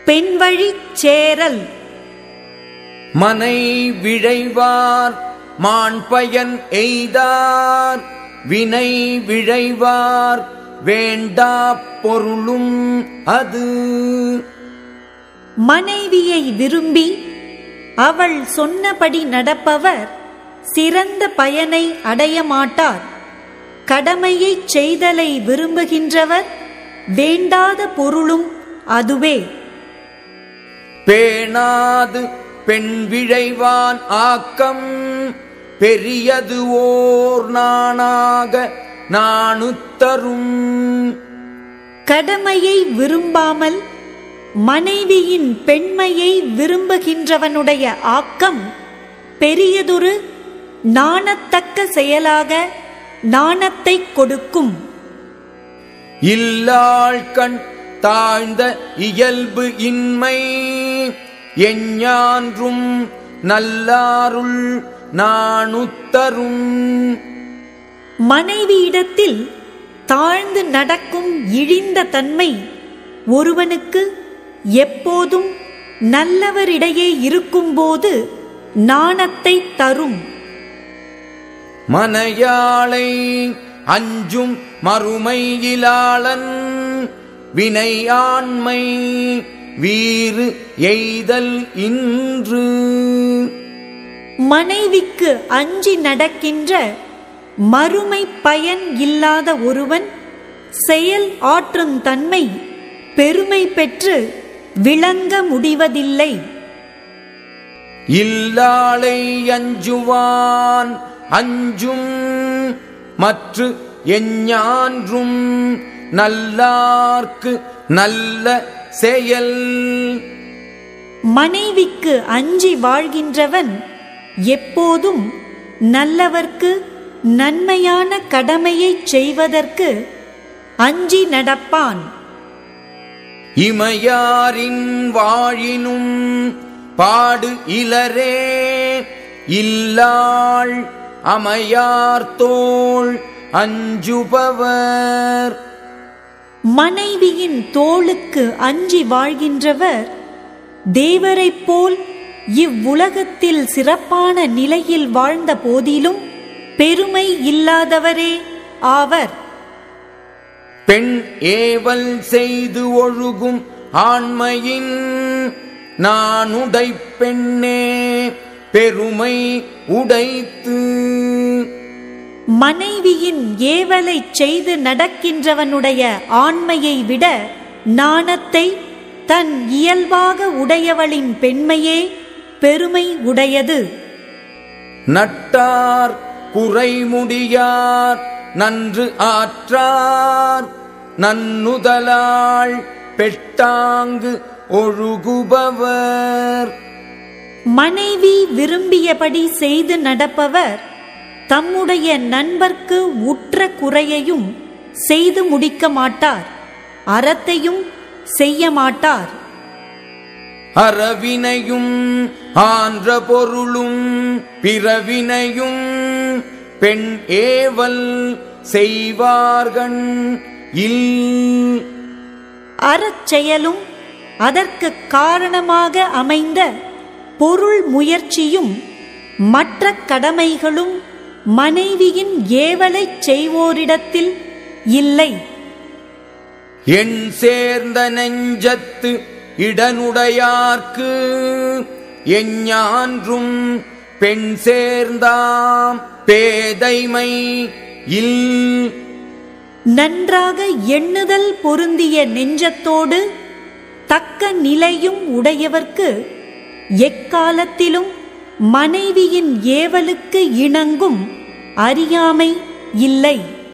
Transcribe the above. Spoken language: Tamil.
பெண்வழிச் சேரல் மனை விழைவார் மாண்பயன் எய்தார் வினை விழைவார் வேண்டா பொருளும் அது மனைவியை விரும்பி அவள் சொன்னபடி நடப்பவர் சிறந்த பயனை அடைய மாட்டார் கடமையைச் செய்தலை விரும்புகின்றவர் வேண்டாத பொருளும் அதுவே பேணாது பெண் விழைவான் ஆக்கம் பெரியது ஓர் நாணாக நாணுத்தரும் கடமையை விரும்பாமல் மனைவியின் பெண்மையை விரும்புகின்றவனுடைய ஆக்கம் பெரியதொரு நாணத்தக்க செயலாக நாணத்தைக் கொடுக்கும் இல்லாள் கண் தாழ்ந்த இயல்பு இன்மை எஞ்ஞான்றும் நல்லாருள் நாணுத்தரும் மனைவியிடத்தில் தாழ்ந்து நடக்கும் இழிந்த தன்மை ஒருவனுக்கு எப்போதும் நல்லவரிடையே இருக்கும்போது நாணத்தை தரும் மனையாளை அஞ்சும் மறுமையிலாளன் வினை ஆண்மை வீறு எய்தல் இன்று மனைவிக்கு அஞ்சி நடக்கின்ற மறுமை பயன் இல்லாத ஒருவன் செயல் ஆற்றும் தன்மை பெருமை பெற்று விளங்க முடிவதில்லை இல்லாளை அஞ்சுவான் அஞ்சும் மற்ற எஞ்ஞான்றும் நல்லார்க்கு நல்ல செயல் மனைவிக்கு அஞ்சி வாழ்கின்றவன் எப்போதும் நல்லவர்க்கு நன்மையான கடமையைச் செய்வதற்கு அஞ்சி நடப்பான் இமையாரின் வாழினும் பாடு இலரே இல்லாள் அமையார் தோள் அஞ்சுபவர் மனைவியின் தோளுக்கு அஞ்சி வாழ்கின்றவர் தேவரைப் போல் இவ்வுலகத்தில் சிறப்பான நிலையில் வாழ்ந்த போதிலும் பெருமை இல்லாதவரே ஆவர் பெண் ஏவல் செய்து ஒழுகும் ஆண்மையின் நானுடை பெண்ணே பெருமை உடைத்து மனைவியின் ஏவலைச் செய்து நடக்கின்றவனுடைய ஆண்மையை விட நாணத்தை தன் இயல்பாக உடையவளின் பெண்மையே பெருமை உடையது நட்டார் குறைமுடியார் நன்று ஆற்றார் நன்னுதலாள் பெட்டாங்கு ஒழுகுபவர் மனைவி விரும்பியபடி செய்து நடப்பவர் தம்முடைய நண்பர்க்கு உற்ற குறையையும் செய்து முடிக்க மாட்டார் அறத்தையும் செய்ய மாட்டார் அறவினையும் ஆன்ற பொருளும் பிறவினையும் பெண் ஏவல் செய்வார்கண் இல் அறச்செயலும் அதற்கு காரணமாக அமைந்த பொருள் முயற்சியும் மற்ற கடமைகளும் மனைவியின் ஏவலைச் செய்வோரிடத்தில் இல்லை எண் சேர்ந்த நெஞ்சத்து இடனுடையார்க்கு எஞ்ஞான்றும் பெண் சேர்ந்தாம் பேதைமை இல் நன்றாக எண்ணுதல் பொருந்திய நெஞ்சத்தோடு தக்க நிலையும் உடையவர்க்கு எக்காலத்திலும் மனைவியின் ஏவலுக்கு இணங்கும் அறியாமை இல்லை